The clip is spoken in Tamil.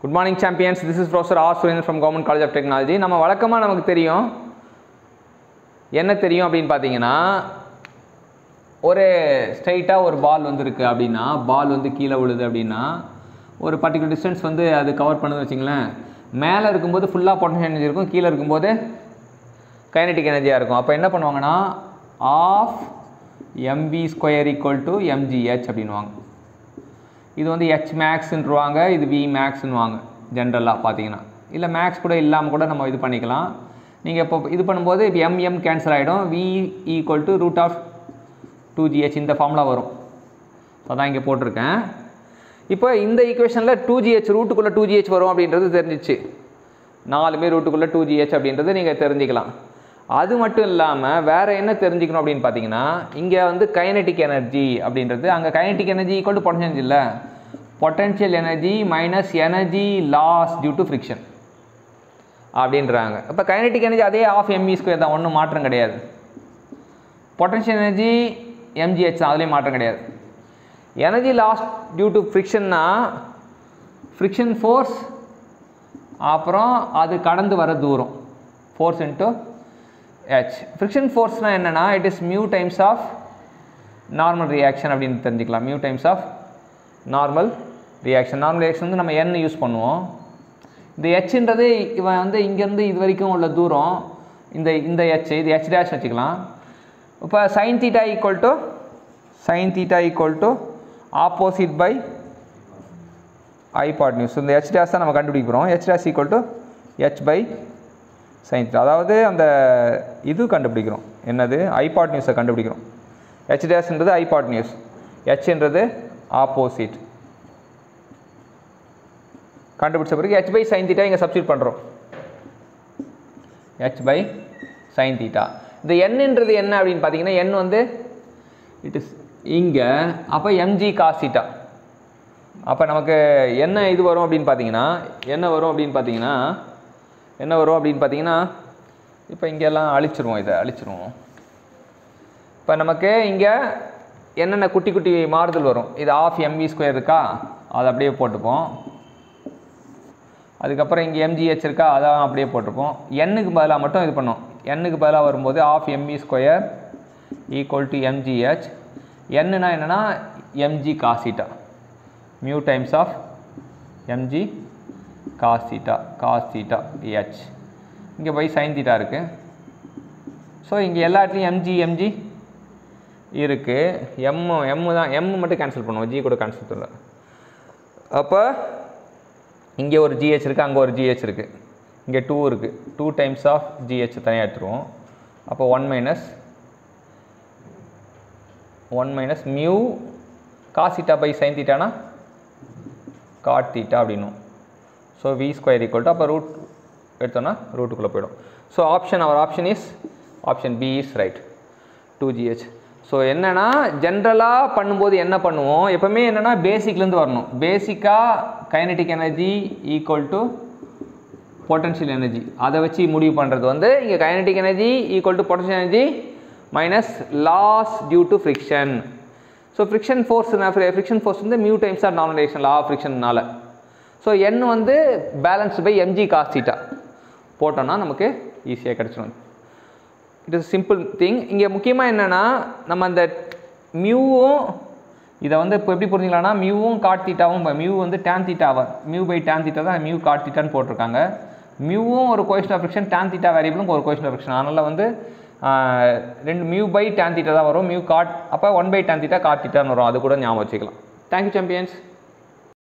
good morning champions this is professor R Surender from government college of technology நம்ம வழக்கமாக நமக்கு தெரியும் என்ன தெரியும் அப்படின்னு பார்த்தீங்கன்னா ஒரு ஸ்ட்ரைட்டாக ஒரு பால் வந்து இருக்குது அப்படின்னா பால் வந்து கீழே விழுது அப்படின்னா ஒரு பர்டிகுலர் டிஸ்டன்ஸ் வந்து அது கவர் பண்ணுதுன்னு வச்சிங்களேன் மேலே இருக்கும்போது ஃபுல்லாக பொட்டன்ஷியல் எனர்ஜி இருக்கும் கீழே இருக்கும்போது கைனடிக் எனர்ஜியாக இருக்கும் அப்போ என்ன பண்ணுவாங்கன்னா half MV square equal to MGH அப்படின்வாங்க இது வந்து ஹெச் மேக்ஸ்ன்றுவாங்க இது வி மேக்ஸ்ன்னுவாங்க ஜென்ரலாக பார்த்தீங்கன்னா இல்லை மேக்ஸ் கூட இல்லாமல் கூட நம்ம இது பண்ணிக்கலாம் நீங்கள் இப்போ இது பண்ணும்போது இப்போ எம் எம் கேன்சல் ஆகிடும் V equal to root of two GH இந்த ஃபார்முலா வரும் அதான் இங்கே போட்டிருக்கேன் இப்போ இந்த ஈக்குவேஷனில் டூ ஜிஹெச் ரூட்டுக்குள்ளே டூ ஜிஹெச் வரும் அப்படின்றது தெரிஞ்சிச்சு நாலுமே ரூட்டுக்குள்ளே டூ ஜிஹெச் அப்படின்றது நீங்கள் தெரிஞ்சுக்கலாம் அது மட்டும் இல்லாமல் வேறு என்ன தெரிஞ்சுக்கணும் அப்படின்னு பார்த்தீங்கன்னா இங்கே வந்து கைனட்டிக் எனர்ஜி அப்படின்றது அங்கே kinetic energy equal to potential இல்லை potential energy minus energy loss due to friction அப்படின்றாங்க இப்போ கைனட்டிக் எனர்ஜி அதே ஆஃப் எம்இ ஸ்கொயர் தான் ஒன்றும் மாற்றம் கிடையாது பொட்டன்ஷியல் எனர்ஜி எம்ஜிஹெச் தான் அதுலேயும் மாற்றம் கிடையாது எனர்ஜி லாஸ் டியூ டு ஃப்ரிக்ஷன்னா ஃப்ரிக்ஷன் ஃபோர்ஸ் அப்புறம் அது கடந்து வர தூரம் ஃபோர்ஸ் இன்ட்டு ஹெச் ஃப்ரிக்ஷன் ஃபோர்ஸ்னால் என்னென்னா it is mu times of normal reaction அப்படின்னு தெரிஞ்சுக்கலாம் mu times of normal reaction normal reaction வந்து நம்ம என் யூஸ் பண்ணுவோம் இந்த ஹெச்ன்றது இவன் வந்து இங்கேருந்து இது வரைக்கும் உள்ள தூரம் இந்த இந்த ஹெச் இது ஹெச் டேஷ் வச்சுக்கலாம் இப்போ sine theta equal to sine theta equal to opposite by hypotenuse இந்த ஹெச் டேஷ் தான் நம்ம கண்டுபிடிக்கிறோம் H dash equal to H by sine theta அதாவது அந்த இது கண்டுபிடிக்கிறோம் என்னது ஐபாட் நியூஸை கண்டுபிடிக்கிறோம் ஹெச் டேஷ்ன்றது ஐபாட் நியூஸ் ஹெச்ன்றது ஆப்போசிட் கண்டுபிடிச்ச பிறகு ஹெச் பை சைன் தீட்டா இங்கே சப்ஸ்டியூட் பண்ணுறோம் ஹெச் பை சைன் தீட்டா இந்த என்னன்றது என்ன அப்படின்னு பார்த்தீங்கன்னா என் வந்து இட் இஸ் இங்கே அப்போ எம்ஜி காஸ் தீட்டா அப்போ நமக்கு என்ன இது வரும் அப்படின்னு பார்த்தீங்கன்னா என்ன வரும் அப்படின்னு பார்த்தீங்கன்னா என்ன வரும் அப்படின்னு பார்த்தீங்கன்னா இப்போ இங்கெல்லாம் அழிச்சிருவோம் இதை அழிச்சிருவோம் இப்போ நமக்கு இங்கே என்னென்ன குட்டி குட்டி மாறுதல் வரும் இது ஆஃப் எம்வி ஸ்கொயர் இருக்கா அதை அப்படியே போட்டுப்போம் அதுக்கப்புறம் இங்கே எம்ஜிஹெச் இருக்கா அதான் அப்படியே போட்டிருப்போம் எண்ணுக்கு பதிலாக மட்டும் இது பண்ணோம் எண்ணுக்கு பதிலாக வரும்போது half ME square equal to MGH என்னன்னா என்னென்னா MG cos theta mu times of MG cos theta cos theta H இங்கே போய் சைன் தீட்டா இருக்குது ஸோ இங்கே எல்லா இடத்துலையும் எம்ஜி எம்ஜி இருக்குது எம் எம் தான் எம் மட்டும் கேன்சல் பண்ணுவோம் ஜி கூட கேன்சல் பண்ணல அப்போ இங்கே ஒரு ஜிஹெச் இருக்குது அங்கே ஒரு ஜிஹெச் இருக்குது இங்கே டூ இருக்குது டூ டைம்ஸ் ஆஃப் ஜிஹெச் தனியாக எடுத்துருவோம் அப்போ one minus one minus mu cos theta by sine theta cot theta அப்படின்னும் so V square equal to அப்போ ரூட் எடுத்தோன்னா ரூட்டுக்குள்ளே போயிடும் so option our option is option B is right two GH so என்னென்னா ஜென்ரலாக பண்ணும்போது என்ன பண்ணுவோம் எப்போவுமே என்னென்னா பேசிக்லேருந்து வரணும் பேசிக்காக kinetic energy equal to potential energy அதை வச்சு முடிவு பண்ணுறது வந்து இங்கே kinetic energy equal to potential energy minus loss due to friction so friction force friction force வந்து mu times R normalisation law of ஃப்ரிக்ஷன்னால ஸோ என் வந்து பேலன்ஸ் பை எம்ஜி காஸ்டீட்டா போட்டோன்னா நமக்கு ஈஸியாக கிடச்சிடும் இட் இஸ் சிம்பிள் திங் இங்கே முக்கியமாக என்னென்னா நம்ம அந்த மியூவும் இதை வந்து இப்போ எப்படி புரிஞ்சுக்கலாம்னா மியூவும் காட் தீட்டாவும் மியூ வந்து டேன் தீட்டாவா மியூ பை டேன் தீட்டா தான் மியூ காட் தீட்டான்னு போட்டிருக்காங்க மியூவும் ஒரு function of friction tan theta வேரியபிளும் ஒரு கொஷன் ஆஃப் ஃபிக்ஷன் அதனால் வந்து ரெண்டு மியூ பை டேன் தீட்டா தான் வரும் மியூ காட் அப்போ one by tan theta cot தீட்டான்னு வரும் அது கூட ஞாபகம் வச்சுக்கலாம் தேங்க்யூ சாம்பியன்ஸ்